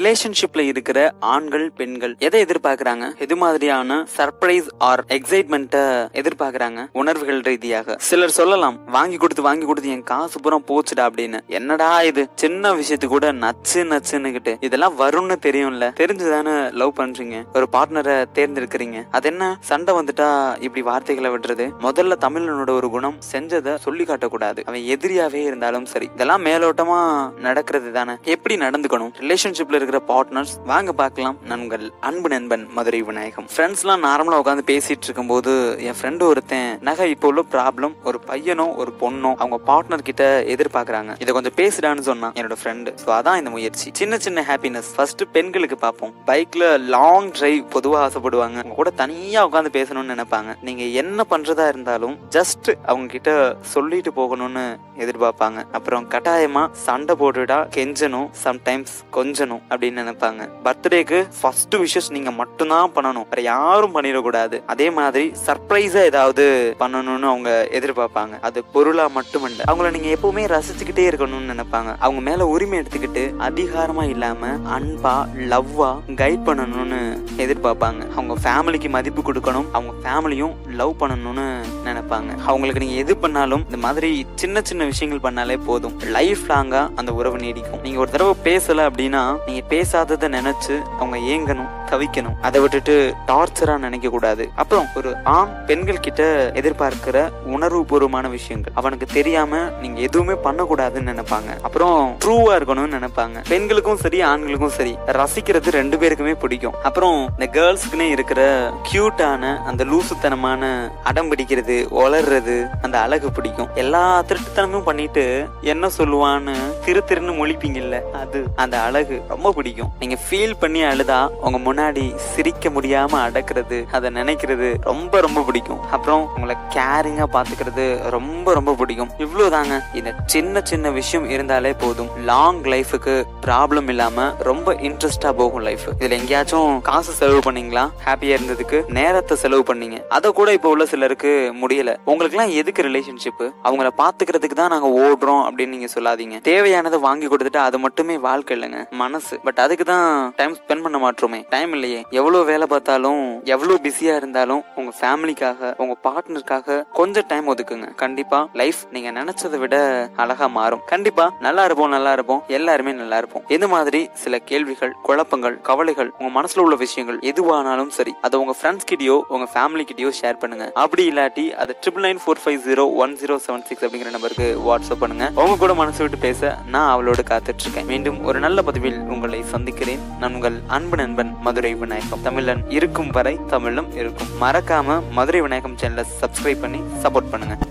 ரிலேஷன்ஷிப்ல இருக்கிற ஆண்கள் பெண்கள் எதை எதிர்பார்க்கறாங்க எது மாதிரியான சர்ப்ரைஸ் ஆர் எக்ஸைட்மெண்ட்டை எதிர்பார்க்கறாங்க உணர்வுகள் ரீதியாக சிலர் சொல்லலாம் வாங்கி கொடுத்து வாங்கி கொடுத்து என் காசு பூரா போச்சுடா அப்படின்னு என்னடா இது சின்ன விஷயத்துக்கு கூட நச்சு நச்சுன்னுகிட்டு இதெல்லாம் வரும்னு தெரியும்ல தெரிஞ்சுதானே லவ் பண்றீங்க ஒரு பார்ட்னரை தேர்ந்தெடுக்கிறீங்க அது என்ன சண்டை வந்துட்டா இப்படி வார்த்தைகளை விடுறது முதல்ல தமிழனோட ஒரு குணம் செஞ்சதை சொல்லி காட்டக்கூடாது அவன் எதிரியாவே இருந்தாலும் சரி இதெல்லாம் மேலோட்டமா நடக்கிறது தானே எப்படி நடந்துக்கணும் ரிலேஷன்ஷிப்ல இருக்கிற பார்ட்னர்ஸ் வாங்க பார்க்கலாம் நண்பர்கள் அன்பு நண்பன் மதுரை விநாயகம் ஃப்ரெண்ட்ஸ்லாம் நார்மலா உட்காந்து பேசிட்டு இருக்கும்போது என் ஃப்ரெண்டு ஒருத்தன் நகை இப்போ உள்ள ப்ராப்ளம் ஒரு பையனோ ஒரு பொண்ணோ அவங்க பார்ட்னர் கிட்ட எதிர்பார்க்கறாங்க இதை கொஞ்சம் பேசுடான்னு சொன்னான் என்னோட ஃப்ரெண்டு ஸோ அதான் இந்த முயற்சி சின்ன சின்ன ஹாப்பினஸ் ஃபர்ஸ்ட் பெண்களுக்கு பார்ப்போம் பைக்ல லாங் டிரைவ் பொதுவாக ஆசைப்படுவாங்க அவங்க கூட தனியா உட்காந்து பேசணும்னு நினைப்பாங்க நீங்க என்ன பண்றதா இருந்தாலும் ஜஸ்ட் அவங்க கிட்ட சொல்லிட்டு போகணும்னு எதிர்பார்ப்பாங்க அப்புறம் கட்டாயமா சண்டை போட்டுட்டா கெஞ்சணும் சம்டைம்ஸ் கொஞ்சணும் அப்படின்னு நினைப்பாங்க பர்த்டேக்கு ஃபர்ஸ்ட் விஷஸ் நீங்க மட்டும்தான் பண்ணணும் வேற யாரும் பண்ணிடக்கூடாது அதே மாதிரி சர்ப்ரைஸா ஏதாவது பண்ணணும்னு அவங்க எதிர்பார்ப்பாங்க அது பொருளா மட்டுமல்ல அவங்கள நீங்க எப்பவுமே ரசிச்சுக்கிட்டே இருக்கணும்னு நினைப்பாங்க அவங்க மேல உரிமை எடுத்துக்கிட்டு அதிகாரமா இல்லாம அன்பா லவ்வா கைட் பண்ணணும்னு எதிர்பார்ப்பாங்க அவங்க ஃபேமிலிக்கு மதிப்பு கொடுக்கணும் அவங்க ஃபேமிலியும் லவ் பண்ணணும்னு நினைப்பாங்க அவங்களுக்கு நீங்க எது பண்ணாலும் இந்த மாதிரி சின்ன சின்ன விஷயங்கள் பண்ணாலே போதும் லைஃப் லாங்கா அந்த உறவு நீடிக்கும் நீங்க ஒரு தடவை பேசல அப்படின்னா நீங்க பேசாததை நினைச்சு அவங்க ஏங்கணும் தவிக்கணும் அதை விட்டுட்டு டார்ச்சரா நினைக்க கூடாது அப்புறம் ஒரு ஆண் பெண்கள் கிட்ட எதிர்பார்க்கிற உணர்வுபூர்வமான விஷயங்கள் அவனுக்கு தெரியாம நீங்க எதுவுமே பண்ணக்கூடாதுன்னு நினைப்பாங்க அப்புறம் ட்ரூவா இருக்கணும்னு நினைப்பாங்க பெண்களுக்கும் சரி ஆண்களுக்கும் சரி ரசிக்கிறது ரெண்டு பேருக்குமே பிடிக்கும் அப்புறம் இந்த கேர்ள்ஸ்க்குனே இருக்கிற கியூட்டான அந்த லூசுத்தனமான அடம் பிடிக்கிறது வளர்றது அந்த அழகு பிடிக்கும் எல்லா திருட்டுத்தனமும் பண்ணிட்டு என்ன சொல்லுவான்னு திரு திருன்னு மொழிப்பீங்கல்ல அது அந்த அழகு ரொம்ப பிடிக்கும் நீங்க ஃபீல் பண்ணி அழுதா உங்க முன்னாடி சிரிக்க முடியாம அடக்குறது அதை நினைக்கிறது ரொம்ப ரொம்ப பிடிக்கும் அப்புறம் உங்களை கேரிங்கா பாத்துக்கிறது ரொம்ப ரொம்ப பிடிக்கும் இவ்வளவுதாங்க இந்த சின்ன சின்ன விஷயம் இருந்தாலே போதும் லாங் லைஃபுக்கு ப்ராப்ளம் இல்லாம ரொம்ப இன்ட்ரெஸ்டா போகும் லைஃப் இதுல எங்கேயாச்சும் காசு செலவு பண்ணீங்களா ஹாப்பியா இருந்ததுக்கு நேரத்தை செலவு பண்ணீங்க அதை கூட இப்போ உள்ள சிலருக்கு முடியல உங்களுக்கு எல்லாம் எதுக்கு ரிலேஷன்ஷிப் அவங்கள பாத்துக்கிறதுக்கு தான் நாங்க ஓடுறோம் அப்படின்னு நீங்க சொல்லாதீங்க தேவையானதை வாங்கி கொடுத்துட்டு அது மட்டுமே வாழ்க்கை இல்லைங்க மனசு பட் அதுக்கு தான் டைம் ஸ்பெண்ட் பண்ண மாட்டோமே டைம் இல்லையே எவ்வளவு வேலை பார்த்தாலும் எவ்வளவு பிஸியா இருந்தாலும் உங்க ஃபேமிலிக்காக உங்க பார்ட்னருக்காக கொஞ்சம் டைம் ஒதுக்குங்க கண்டிப்பா லைஃப் நீங்க நினைச்சதை விட அழகா மாறும் கண்டிப்பா நல்லா இருப்போம் நல்லா இருப்போம் எல்லாருமே நல்லா இருப்போம் இது மாதிரி சில கேள்விகள் குழப்பங்கள் கவலைகள் உங்க மனசுல உள்ள விஷயங்கள் எதுவானாலும் சரி அதை உங்க ஃப்ரெண்ட்ஸ் கிட்டயோ உங்க ஃபேமிலி கிட்டயோ ஷேர் பண்ணுங்க அப்படி இல்லாட்டி அது triple nine four five zero one zero seven six அப்படிங்கிற நம்பருக்கு வாட்ஸ்அப் பண்ணுங்க உங்க கூட மனசு விட்டு பேச நான் அவளோட காத்துட்டு இருக்கேன் மீண்டும் ஒரு நல்ல பதிவில் உங்களை சந்திக்கிறேன் நான் உங்கள் அன்பு நண்பன் மதுரை விநாயகம் தமிழன் இருக்கும் வரை தமிழும் இருக்கும் மறக்காம மதுரை விநாயகம் சேனலை சப்ஸ்கிரைப் பண்ணி சப்போர்ட் பண்ணுங்க